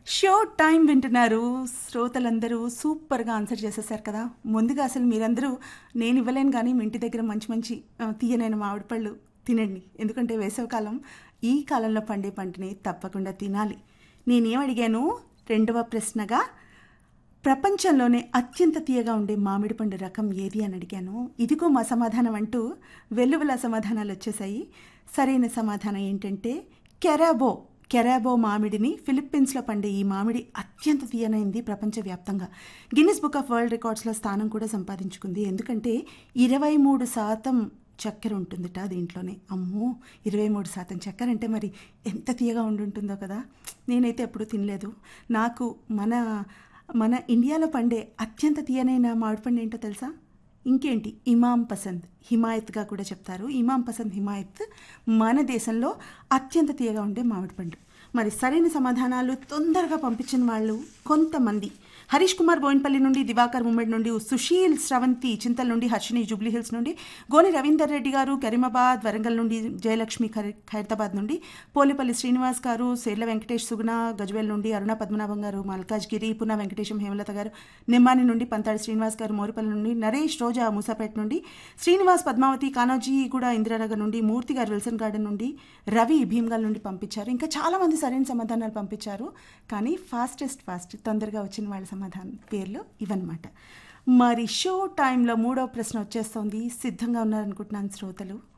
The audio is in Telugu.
షో టైం వింటున్నారు శ్రోతలందరూ సూపర్గా ఆన్సర్ చేసేసారు కదా ముందుగా అసలు మీరందరూ నేను ఇవ్వలేను కానీ మీ ఇంటి దగ్గర మంచి మంచి ఆ, తీయనైన మామిడి పళ్ళు తినండి ఎందుకంటే వేసవికాలం ఈ కాలంలో పండే పంటని తప్పకుండా తినాలి నేనేం అడిగాను రెండవ ప్రశ్నగా ప్రపంచంలోనే అత్యంత తీయగా ఉండే మామిడి పండు రకం ఏది అని అడిగాను ఇదిగో మా సమాధానం అంటూ వెల్లువల సమాధానాలు వచ్చేసాయి సరైన సమాధానం ఏంటంటే కెరాబో కెరాబో మామిడిని ఫిలిప్పీన్స్లో పండే ఈ మామిడి అత్యంత తీయనైంది ప్రపంచవ్యాప్తంగా గిన్నిస్ బుక్ ఆఫ్ వరల్డ్ రికార్డ్స్లో స్థానం కూడా సంపాదించుకుంది ఎందుకంటే ఇరవై మూడు శాతం చక్కెర ఉంటుందిట దీంట్లోనే అమ్మో ఇరవై మూడు శాతం చక్కెర అంటే మరి ఎంత తీయగా ఉండుంటుందో కదా నేనైతే ఎప్పుడూ తినలేదు నాకు మన మన ఇండియాలో పండే అత్యంత తీయనైన మామిడి పండు ఏంటో తెలుసా ఇంకేంటి ఇమాం పసంద్ హిమాయత్గా కూడా చెప్తారు ఇమాం పసంద్ హిమాయత్ మన దేశంలో అత్యంత తీయగా ఉండే మామిడి పండు మరి సరైన సమాధానాలు తొందరగా పంపించిన వాళ్ళు కొంతమంది హరీష్ కుమార్ బోయిన్పల్లి నుండి దివాకర్ ముమ్మెడ్ నుండి సుశీల్ స్రవంతి చింతల్ నుండి హర్షిని జూబ్లీ హిల్స్ నుండి గోని రవీందర్ రెడ్డి గారు కరీమాబాద్ వరంగల్ నుండి జయలక్ష్మి ఖై- ఖైరతాబాద్ నుండి పోలిపల్లి శ్రీనివాస్ గారు సేర్ల వెంకటేష్ సుగుణ గజ్వేల్ నుండి అరుణ పద్మనాభం గారు మల్కాజ్గిరి పున వెంకటేశం హేమలత గారు నిమ్మాని నుండి పంతాడి శ్రీనివాస్ గారు మోరిపల్లి నుండి నరేష్ రోజా మూసాపేట నుండి శ్రీనివాస్ పద్మావతి కానోజీ కూడా ఇందిరానగర్ నుండి మూర్తి గారు విల్సన్ గార్డెన్ నుండి రవి భీమ్గల్ నుండి పంపించారు ఇంకా చాలా మంది సరైన సమాధానాలు పంపించారు కానీ ఫాస్టెస్ట్ ఫాస్ట్ తొందరగా వచ్చిన వాళ్ళ సమాధానం పేర్లు ఇవన్నమాట మరి షో టైంలో మూడో ప్రశ్న వచ్చేస్తోంది సిద్ధంగా ఉన్నారనుకుంటున్నాను శ్రోతలు